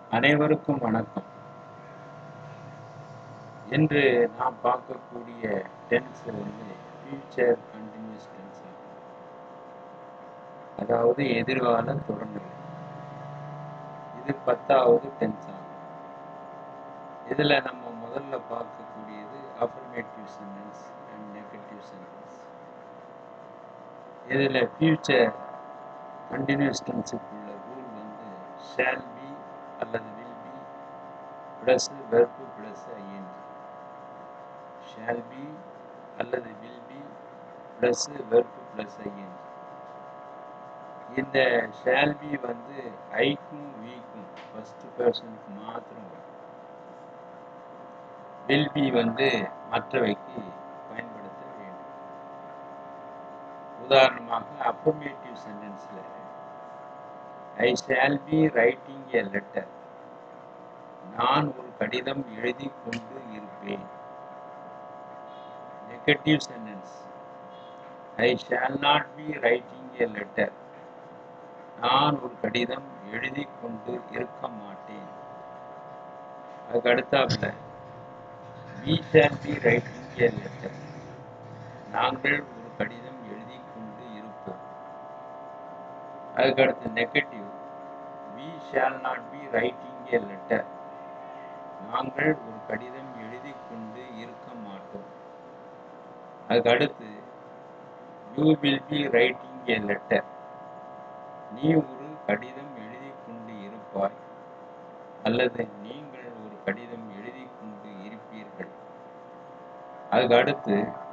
அனைவருக்கும் வணக்கம் இன்று நாம் பார்க்கக்கூடிய டென்ஸ் வந்து ஃபியூச்சர் கண்டினியூஸ் டென்ஸ் அதாவது எதிர்கால தொடர்நிலை இது பத்தாவது டென்ஸ் ஆகும் இதில் நம்ம முதல்ல பார்க்கக்கூடியது affirmative sentence and negative sentence இதில் ஃபியூச்சர் கண்டினியூஸ் டென்ஸுக்குள்ள ரூல் வந்து ஷேல் பி அல்லது will be plus verb plus ING shall be அல்லது will be plus verb plus ING இந்த ஷேல் பி வந்து ஐக்கும் வீக்கும் ஃபர்ஸ்ட் பர்சனுக்கு மாத்திரம் வரும் வில் பி வந்து மற்றவைக்கு பயன்படுத்த வேண்டும் உதாரணமாக அஃபர்மேட்டிவ் சென்டென்ஸில் I shall be writing a letter நான் ஒரு கடிதம் எழுதி கொண்டு இருப்பேன் negative sentence I shall not be writing a letter நான் ஒரு கடிதம் எழுதி கொண்டு இருக்க மாட்டேன் அதுக்கு அடுத்தாப்புல we shall be writing a letter நாங்கள் ஒரு கடிதம் எழுதி கொண்டு இருப்போம் அதுக்கு அடுத்து negative we shall not be writing a letter நாங்கள் ஒரு கடிதம் எழுதி கொண்டு இருக்க மாட்டோம் அதுக்கு அடுத்து you will be writing a letter நீ ஒரு கடிதம் எழுதி கொண்டு இருப்பாய் அல்லது நீங்கள் ஒரு கடிதம் எழுதி கொண்டு இருப்பீர்கள் அதுக்கு அடுத்து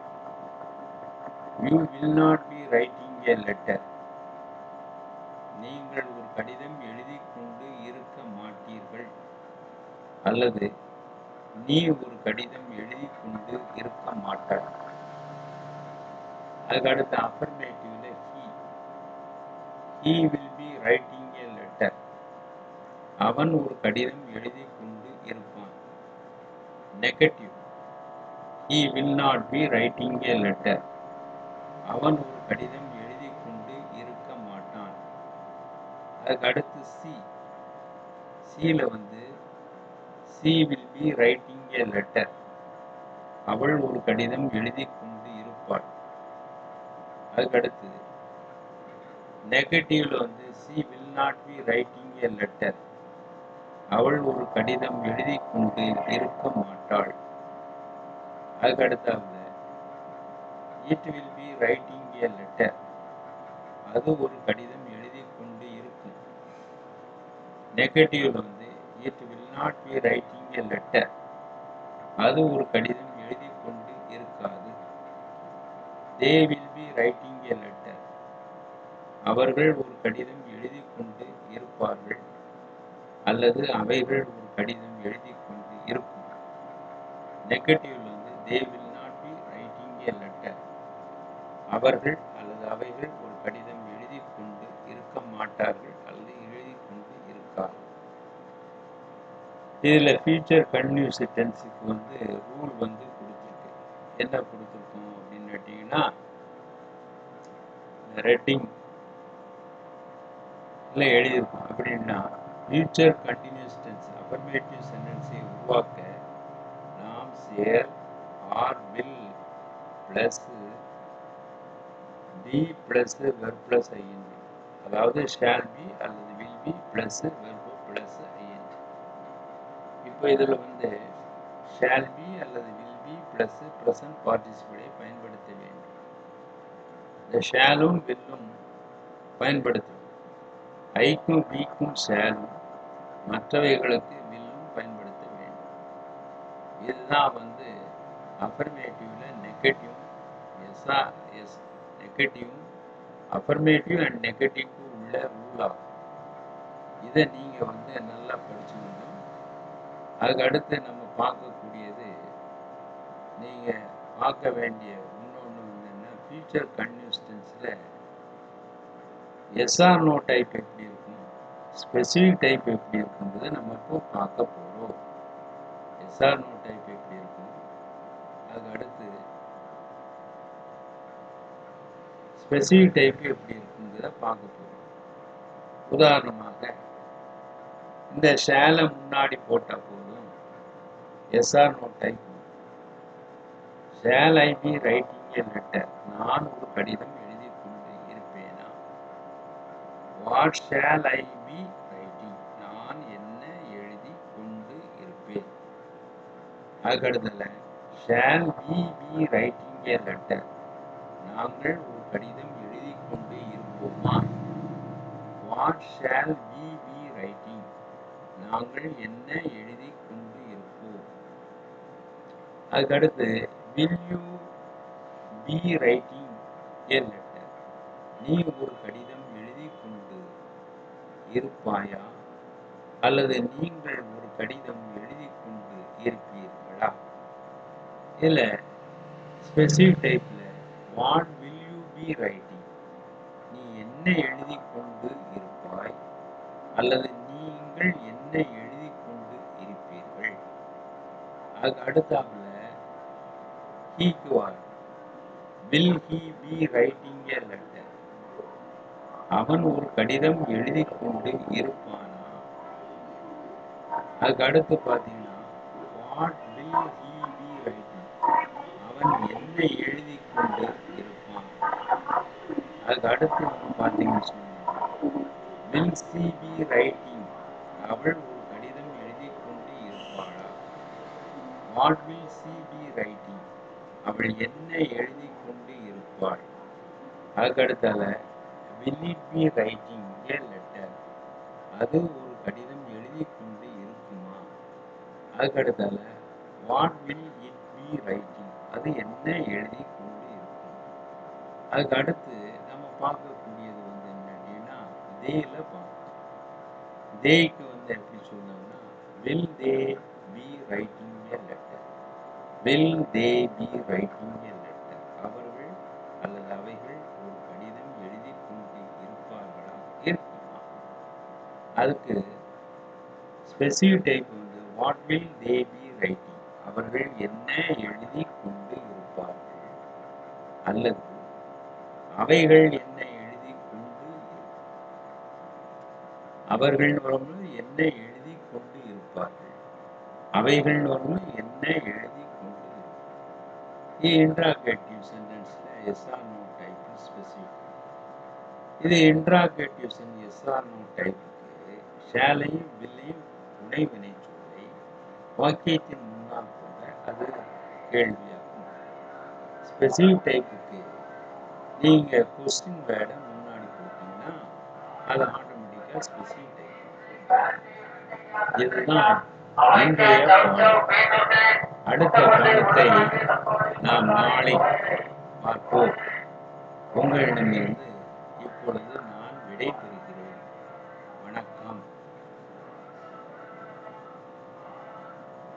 you will not be writing a letter நீங்கள் ஒரு கடிதம் எழுதி கொண்டு இருக்க மாட்டீர்கள் அல்லது நீ ஒரு கடிதம் எழுதி கொண்டு இருக்க மாட்டாய் அதுக்கு அடுத்து அஃபர்மேட்டிவ்ல he he will be writing a letter அவன் ஒரு கடிதம் எழுதி கொண்டு இருப்பான் negative he will not be writing a letter அவன் ஒரு கடிதம் எழுதி கொண்டு இருக்க மாட்டான் அதுக்கு அடுத்து சி சியில் வந்து she will be writing a letter அவள் ஒரு கடிதம் எழுதி கொண்டு இருப்பாள் அதுக்கடுத்து நெகட்டிவ்ல வந்து she will not be writing a letter அவள் ஒரு கடிதம் எழுதி கொண்டு இருக்க மாட்டாள் அதுக்கடுத்தாப்புல it will be writing a letter அது ஒரு கடிதம் எழுதி கொண்டு இருக்கும் நெகட்டிவ்ல வந்து it will not be writing a letter அது ஒரு கடிதம் எழுதி கொண்டு இருக்காது they will be writing a letter அவர்கள் ஒரு கடிதம் எழுதி கொண்டு இருப்பார்கள் அல்லது அவைகள் ஒரு கடிதம் எழுதி கொண்டு இருக்கும் நெகட்டிவ்ல வந்து they will not be writing a letter அவர்கள் அல்லது அவைகள் ஒரு கடிதம் எழுதி கொண்டு இருக்க மாட்டார்கள் அல்லது எழுதி கொண்டு இருக்காது இதில் ஃபியூச்சர் கன்யூஸ் டென்ஸுக்கு வந்து ரூல் வந்து கொடுத்துருக்கு என்ன கொடுத்துருக்கோம் அப்படின்னு கேட்டிங்கன்னா ரெட்டிங் இல்லை எழுதியிருக்கோம் அப்படின்னா ஃபியூச்சர் கண்டினியூஸ் டென்ஸ் அஃபர்மேட்டிவ் சென்டென்ஸை உருவாக்க நாம் shall or will plus be plus verb plus ING அதாவது ஷேல் பி அல்லது will be plus verb plus ING இப்போ இதில் வந்து ஷேல் பி அல்லது வில் பி ப்ளஸ் ப்ரெசன்ட் பார்ட்டிசிபிளை பயன்படுத்த வேண்டும் இந்த ஷேலும் வில்லும் பயன்படுத்தும் ஐக்கும் பிக்கும் ஷேலும் மற்றவைகளுக்கு வில்லும் பயன்படுத்த வேண்டும் இதுதான் வந்து அஃபர்மேட்டிவ்ல negative yes or yes negative affirmative and நெகட்டிவ்க்கு உள்ள ரூல் ஆகும் இதை நீங்கள் வந்து நல்லா படிச்சுக்கணும் அதுக்கு அடுத்து நம்ம பார்க்கக்கூடியது நீங்கள் பார்க்க வேண்டிய இன்னொன்று வந்து என்ன ஃபியூச்சர் கன்யூஸ்டன்ஸில் எஸ்ஆர் நோ டைப் எப்படி இருக்கும் ஸ்பெசிஃபிக் டைப் எப்படி இருக்குங்கிறத நம்ம இப்போ பார்க்க போகிறோம் எஸ்ஆர் நோ டைப் எப்படி இருக்கும் அதுக்கு அடுத்து ஸ்பெசிஃபிக் டைப் எப்படி இருக்குங்கிறத பார்க்க போகிறோம் உதாரணமாக இந்த ஷேலை முன்னாடி போட்டா போதும் yes or no type shall I be writing a letter நான் ஒரு கடிதம் எழுதி கொண்டு இருப்பேனா what shall I be writing நான் என்ன எழுதி கொண்டு இருப்பேன் அதுக்கடுத்தல shall we be writing a letter நாங்கள் ஒரு கடிதம் எழுதி கொண்டு இருப்போமா what shall we be writing நாங்கள் என்ன எழுதி கொண்டு இருப்போம் அதுக்கடுத்து will you be writing a letter நீ ஒரு கடிதம் எழுதி கொண்டு இருப்பாயா அல்லது நீங்கள் ஒரு கடிதம் எழுதி கொண்டு இருப்பீர்களா இல்ல ஸ்பெசிஃபிக் டைப்ல what will you be writing நீ என்ன எழுதி கொண்டு இருப்பாய் அல்லது நீங்கள் என்ன எழுதி கொண்டு இருப்பீர்கள் அதுக்கு அடுத்தாப்புல ஹீக்கு வார் will he be writing a letter அவன் ஒரு கடிதம் எழுதி கொண்டு இருப்பானா அதுக்கு அடுத்து பார்த்தீங்கன்னா what will he be writing அவன் என்ன எழுதி கொண்டு இருப்பான் அதுக்கு அடுத்து நம்ம பார்த்தீங்கன்னு சொன்னா வில் சி பி ரைட்டிங் அவள் ஒரு கடிதம் எழுதி கொண்டு இருப்பாளா what will she be writing அவள் என்ன எழுதி கொண்டு இருப்பாள் அதுக்கடுத்தால will it be writing a letter அது ஒரு கடிதம் எழுதி கொண்டு இருக்குமா அதுக்கடுத்தால what will it be writing அது என்ன எழுதி கொண்டு இருக்கும் அதுக்கு அடுத்து நம்ம பார்க்கக்கூடியது வந்து என்ன அப்படின்னா தேல பார்க்கணும் தேய்க்கு வந்து எப்படி சொன்னோம்னா will they be writing a letter will they be writing a letter அவர்கள் அல்லது அவைகள் ஒரு கடிதம் எழுதி கொண்டு இருப்பார்களா இருக்குமா அதுக்கு ஸ்பெசிஃபிக் டைப் வந்து what will they be writing அவர்கள் என்ன எழுதி கொண்டு இருப்பார்கள் அல்லது அவைகள் என்ன எழுதி கொண்டு இருக்கும் அவர்கள் வரும்போது என்ன எழுதி கொண்டு இருப்பார்கள் அவைகள் வரும்போது என்ன எழுதி கொண்டு இருக்கும் இன்ட்ராகேட்டிவ் சென்டென்ஸ்ல yes or no type specific இது இன்ட்ராகேட்டிவ் சென் எஸ் ஆர் நோ டைப்புக்கு ஷேலையும் வில்லையும் துணை வினைச்சொல்லை வாக்கியத்தின் முன்னால் கொண்ட அது கேள்வியாகும் ஸ்பெசிஃபிக் டைப்புக்கு நீங்க கொஸ்டின் வேர்டை முன்னாடி போட்டீங்கன்னா அது ஆட்டோமேட்டிக்கா ஸ்பெசிஃபிக் டைப் இதுதான் இன்றைய பாடம் அடுத்த பாடத்தை நாம் நாளை பார்ப்போம் உங்களிடமிருந்து இப்பொழுது நான் விடைபெறுகிறேன்